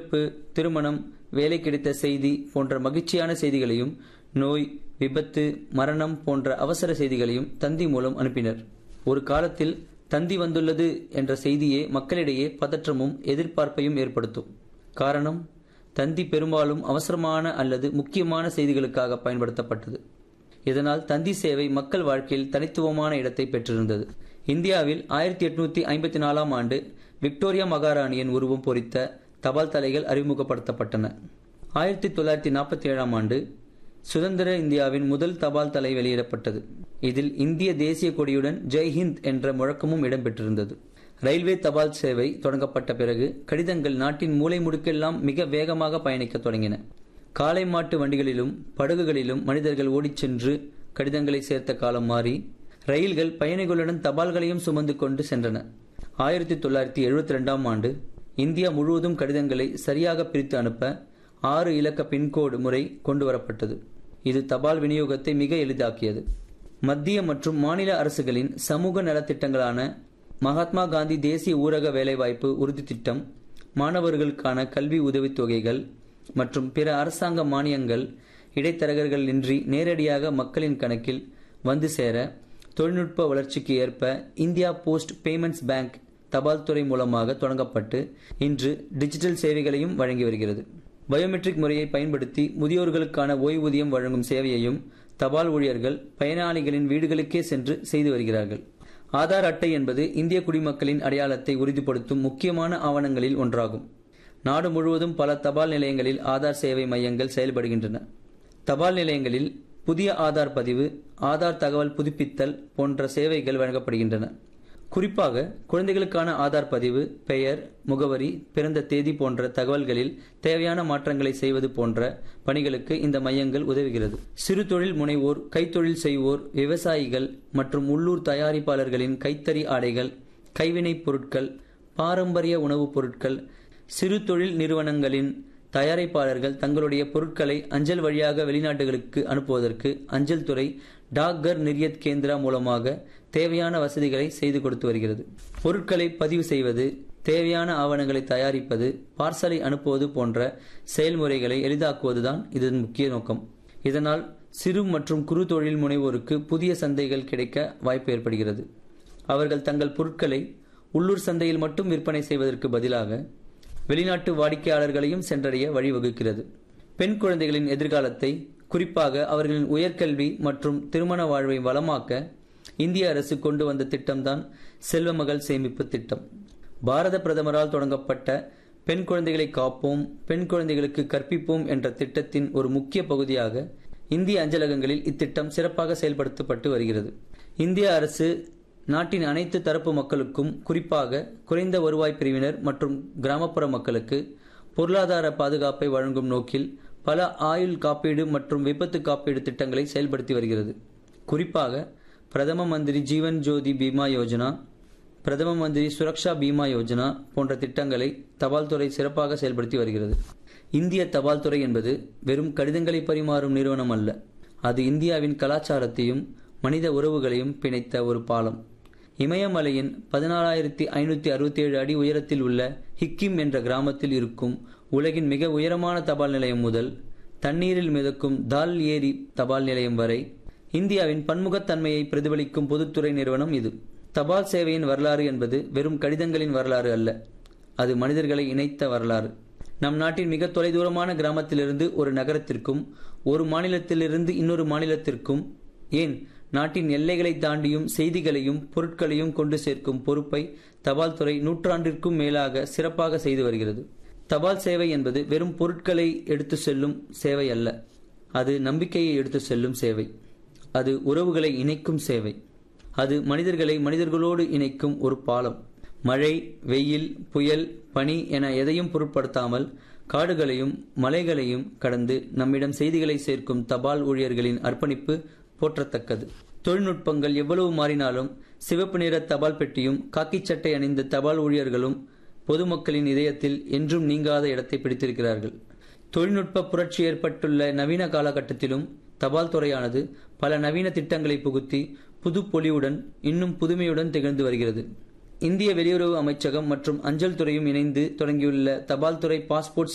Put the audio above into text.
பிறப்பு திருமணம் வேலை கிடைத்த செய்தி போன்ற மகிழ்ச்சியான செய்திகளையும் நோய் விபத்து மரணம் போன்ற அவசர செய்திகளையும் தந்தி மூலம் அனுப்பினர் ஒரு காலத்தில் தந்தி வந்துள்ளது என்ற செய்தியே மக்களிடையே பதற்றமும் எதிர்பார்ப்பையும் ஏற்படுத்தும் காரணம் தந்தி பெரும்பாலும் அவசரமான அல்லது முக்கியமான செய்திகளுக்காக பயன்படுத்தப்பட்டது இதனால் தந்தி சேவை மக்கள் வாழ்க்கையில் தனித்துவமான இடத்தை பெற்றிருந்தது இந்தியாவில் ஆயிரத்தி எட்நூத்தி ஐம்பத்தி நாலாம் ஆண்டு விக்டோரியா மகாராணியின் உருவம் பொறித்த தபால் தலைகள் அறிமுகப்படுத்தப்பட்டன ஆயிரத்தி தொள்ளாயிரத்தி நாற்பத்தி ஏழாம் ஆண்டு சுதந்திர இந்தியாவின் முதல் தபால் தலை வெளியிடப்பட்டது இதில் இந்திய தேசிய கொடியுடன் ஜெய்ஹிந்த் என்ற முழக்கமும் இடம்பெற்றிருந்தது ரயில்வே தபால் சேவை தொடங்கப்பட்ட பிறகு கடிதங்கள் நாட்டின் மூலை முடுக்கெல்லாம் மிக வேகமாக பயணிக்க தொடங்கின காளை மாட்டு வண்டிகளிலும் படகுகளிலும் மனிதர்கள் ஓடிச் சென்று கடிதங்களை சேர்த்த காலம் மாறி ரயில்கள் பயணிகளுடன் தபால்களையும் சுமந்து கொண்டு சென்றன ஆயிரத்தி தொள்ளாயிரத்தி எழுபத்தி ரெண்டாம் ஆண்டு இந்தியா முழுவதும் கடிதங்களை சரியாக பிரித்து அனுப்ப ஆறு இலக்க பின்கோடு முறை கொண்டு வரப்பட்டது இது தபால் விநியோகத்தை மிக எளிதாக்கியது மத்திய மற்றும் மாநில அரசுகளின் சமூக நலத்திட்டங்களான மகாத்மா காந்தி தேசிய ஊரக வேலைவாய்ப்பு உறுதி திட்டம் மாணவர்களுக்கான கல்வி உதவித் தொகைகள் மற்றும் பிற அரசாங்க மானியங்கள் இடைத்தரகர்கள் இன்றி நேரடியாக மக்களின் கணக்கில் வந்து சேர தொழில்நுட்ப வளர்ச்சிக்கு ஏற்ப இந்தியா போஸ்ட் பேமெண்ட்ஸ் பேங்க் தபால் துறை மூலமாக தொடங்கப்பட்டு இன்று டிஜிட்டல் சேவைகளையும் வழங்கி வருகிறது பயோமெட்ரிக் முறையை பயன்படுத்தி முதியோர்களுக்கான ஓய்வூதியம் வழங்கும் சேவையையும் தபால் ஊழியர்கள் பயனாளிகளின் வீடுகளுக்கே சென்று செய்து வருகிறார்கள் ஆதார் அட்டை என்பது இந்திய குடிமக்களின் அடையாளத்தை உறுதிப்படுத்தும் முக்கியமான ஆவணங்களில் ஒன்றாகும் நாடு முழுவதும் பல தபால் நிலையங்களில் ஆதார் சேவை மையங்கள் செயல்படுகின்றன தபால் நிலையங்களில் புதிய ஆதார் பதிவு ஆதார் தகவல் புதுப்பித்தல் போன்ற சேவைகள் வழங்கப்படுகின்றன குறிப்பாக குழந்தைகளுக்கான ஆதார் பதிவு பெயர் முகவரி பிறந்த தேதி போன்ற தகவல்களில் தேவையான மாற்றங்களை செய்வது போன்ற பணிகளுக்கு இந்த மையங்கள் உதவுகிறது சிறு தொழில் முனைவோர் கைத்தொழில் செய்வோர் விவசாயிகள் மற்றும் உள்ளூர் தயாரிப்பாளர்களின் கைத்தறி ஆடைகள் கைவினைப் பொருட்கள் பாரம்பரிய உணவுப் பொருட்கள் சிறு தொழில் நிறுவனங்களின் தயாரிப்பாளர்கள் தங்களுடைய பொருட்களை அஞ்சல் வழியாக வெளிநாடுகளுக்கு அனுப்புவதற்கு அஞ்சல் துறை டாக்கர் நிர்யத் கேந்திரா மூலமாக தேவையான வசதிகளை செய்து கொடுத்து வருகிறது பொருட்களை பதிவு செய்வது தேவையான ஆவணங்களை தயாரிப்பது பார்சலை அனுப்புவது போன்ற செயல்முறைகளை எளிதாக்குவதுதான் இதன் முக்கிய நோக்கம் இதனால் சிறு மற்றும் குறு தொழில் முனைவோருக்கு புதிய சந்தைகள் கிடைக்க வாய்ப்பு ஏற்படுகிறது அவர்கள் தங்கள் பொருட்களை உள்ளூர் சந்தையில் மட்டும் விற்பனை செய்வதற்கு பதிலாக வெளிநாட்டு வாடிக்கையாளர்களையும் சென்றடைய வழிவகுக்கிறது பெண் குழந்தைகளின் எதிர்காலத்தை குறிப்பாக அவர்களின் உயர்கல்வி மற்றும் திருமண வாழ்வை வளமாக்க இந்திய அரசு கொண்டு வந்த திட்டம்தான் செல்வமகள் சேமிப்பு திட்டம் பாரத பிரதமரால் தொடங்கப்பட்ட பெண் குழந்தைகளை காப்போம் பெண் குழந்தைகளுக்கு கற்பிப்போம் என்ற திட்டத்தின் ஒரு முக்கிய பகுதியாக இந்திய அஞ்சலகங்களில் இத்திட்டம் சிறப்பாக செயல்படுத்தப்பட்டு வருகிறது இந்திய அரசு நாட்டின் அனைத்து தரப்பு மக்களுக்கும் குறிப்பாக குறைந்த வருவாய் பிரிவினர் மற்றும் கிராமப்புற மக்களுக்கு பொருளாதார பாதுகாப்பை வழங்கும் நோக்கில் பல ஆயுள் காப்பீடு மற்றும் விபத்து காப்பீடு திட்டங்களை செயல்படுத்தி வருகிறது குறிப்பாக பிரதம மந்திரி ஜீவன் ஜோதி பீமா யோஜனா பிரதம மந்திரி சுரக்ஷா பீமா யோஜனா போன்ற திட்டங்களை தபால் துறை சிறப்பாக செயல்படுத்தி வருகிறது இந்திய தபால் துறை என்பது வெறும் கடிதங்களை பரிமாறும் நிறுவனம் அல்ல அது இந்தியாவின் கலாச்சாரத்தையும் மனித உறவுகளையும் பிணைத்த ஒரு பாலம் இமயமலையின் பதினாலாயிரத்தி ஐநூத்தி அறுபத்தி ஏழு அடி உயரத்தில் உள்ள ஹிக்கிம் என்ற கிராமத்தில் இருக்கும் உலகின் மிக உயரமான தபால் நிலையம் முதல் தண்ணீரில் மிதக்கும் தால் ஏரி தபால் நிலையம் வரை இந்தியாவின் பன்முகத்தன்மையை பிரதிபலிக்கும் பொதுத்துறை நிறுவனம் இது தபால் சேவையின் வரலாறு என்பது வெறும் கடிதங்களின் வரலாறு அல்ல அது மனிதர்களை இணைத்த வரலாறு நம் நாட்டின் மிக தொலைதூரமான கிராமத்திலிருந்து ஒரு நகரத்திற்கும் ஒரு மாநிலத்திலிருந்து இன்னொரு மாநிலத்திற்கும் ஏன் நாட்டின் எல்லைகளை தாண்டியும் செய்திகளையும் பொருட்களையும் கொண்டு சேர்க்கும் பொறுப்பை தபால் துறை நூற்றாண்டிற்கும் மேலாக சிறப்பாக செய்து வருகிறது தபால் சேவை என்பது வெறும் பொருட்களை எடுத்து செல்லும் சேவை அல்ல அது நம்பிக்கையை எடுத்து செல்லும் சேவை அது உறவுகளை இணைக்கும் சேவை அது மனிதர்களை மனிதர்களோடு இணைக்கும் ஒரு பாலம் மழை வெயில் புயல் பனி என எதையும் பொருட்படுத்தாமல் காடுகளையும் மலைகளையும் கடந்து நம்மிடம் செய்திகளை சேர்க்கும் தபால் ஊழியர்களின் அர்ப்பணிப்பு போற்றத்தக்கது தொழில்நுட்பங்கள் எவ்வளவு மாறினாலும் சிவப்பு நிற தபால் பெட்டியும் காக்கி சட்டை அணிந்த தபால் ஊழியர்களும் பொதுமக்களின் இதயத்தில் என்றும் நீங்காத இடத்தை பிடித்திருக்கிறார்கள் தொழில்நுட்ப புரட்சி ஏற்பட்டுள்ள நவீன காலகட்டத்திலும் தபால் துறையானது பல நவீன திட்டங்களை புகுத்தி புது பொலிவுடன் இன்னும் புதுமையுடன் திகழ்ந்து வருகிறது இந்திய வெளியுறவு அமைச்சகம் மற்றும் அஞ்சல் துறையும் இணைந்து தொடங்கியுள்ள தபால் துறை பாஸ்போர்ட்